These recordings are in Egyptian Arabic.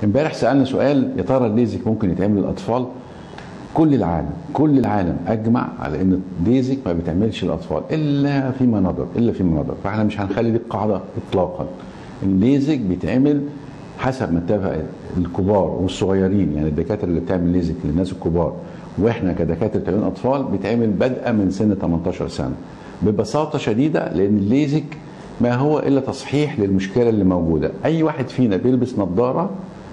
امبارح سالنا سؤال يا ترى الليزك ممكن يتعمل للاطفال كل العالم كل العالم اجمع على ان الليزك ما بيتعملش للاطفال الا فيما نظر الا فيما نظر فاحنا مش هنخلي دي القاعده اطلاقا الليزك بيتعمل حسب ما اتفق الكبار والصغيرين يعني الدكاتره اللي بتعمل ليزك للناس الكبار واحنا كدكاتره عيون اطفال بيتعمل بدءا من سن 18 سنه ببساطه شديده لان الليزك ما هو الا تصحيح للمشكله اللي موجوده اي واحد فينا بيلبس نظاره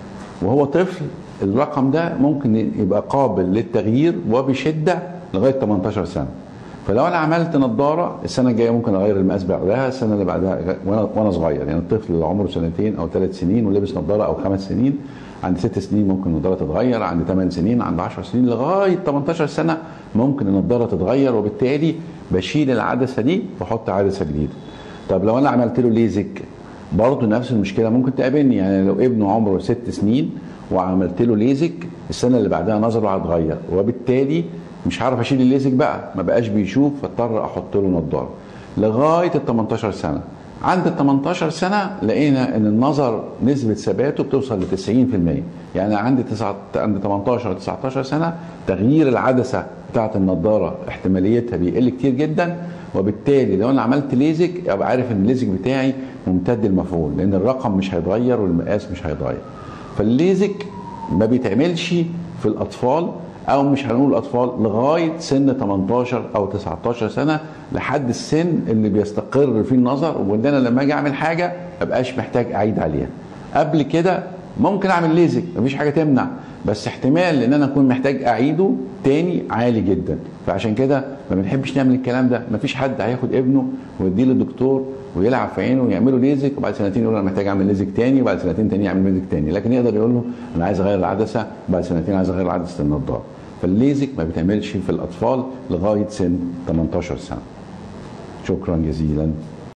وهو طفل الرقم ده ممكن يبقى قابل للتغيير وبشده لغايه 18 سنه فلو انا عملت نظاره السنه الجايه ممكن اغير المقاس بعدها السنه اللي بعدها وانا وانا صغير يعني الطفل اللي عمره سنتين او ثلاث سنين ولابس نظاره او خمس سنين عند ست سنين ممكن النظاره تتغير عند ثمان سنين عند 10 سنين لغايه 18 سنه ممكن النظاره تتغير وبالتالي بشيل العدسه دي واحط عدسه جديده طب لو انا عملت له ليزك برضه نفس المشكله ممكن تقابلني يعني لو ابنه عمره ست سنين وعملت له ليزك السنه اللي بعدها نظره هتغير وبالتالي مش هعرف اشيل الليزك بقى ما بقاش بيشوف فاضطر احط له نظاره لغايه ال 18 سنه عند ال 18 سنه لقينا ان النظر نسبه ثباته بتوصل ل 90% يعني عند تسعة عند 18 19 سنه تغيير العدسه بتاعه النظاره احتماليتها بيقل كتير جدا وبالتالي لو انا عملت ليزك ابقى عارف ان الليزك بتاعي ممتد المفعول لان الرقم مش هيتغير والمقاس مش هيتغير فالليزك ما بيتعملش في الاطفال او مش هنقول الاطفال لغايه سن 18 او 19 سنه لحد السن اللي بيستقر فيه النظر وان انا لما اجي اعمل حاجه ما بقاش محتاج اعيد عليها قبل كده ممكن اعمل ليزك مفيش حاجه تمنع بس احتمال ان انا اكون محتاج اعيده تاني عالي جدا فعشان كده ما بنحبش نعمل الكلام ده مفيش حد هياخد ابنه ويديه للدكتور ويلعب في عينه ويعمله ليزك وبعد سنتين يقول انا محتاج اعمل ليزك تاني وبعد سنتين تاني يعمل ليزك تاني لكن يقدر يقول له انا عايز اغير العدسه وبعد سنتين عايز اغير عدسه النضاره فالليزك ما بيتعملش في الاطفال لغايه سن 18 سنه شكرا جزيلا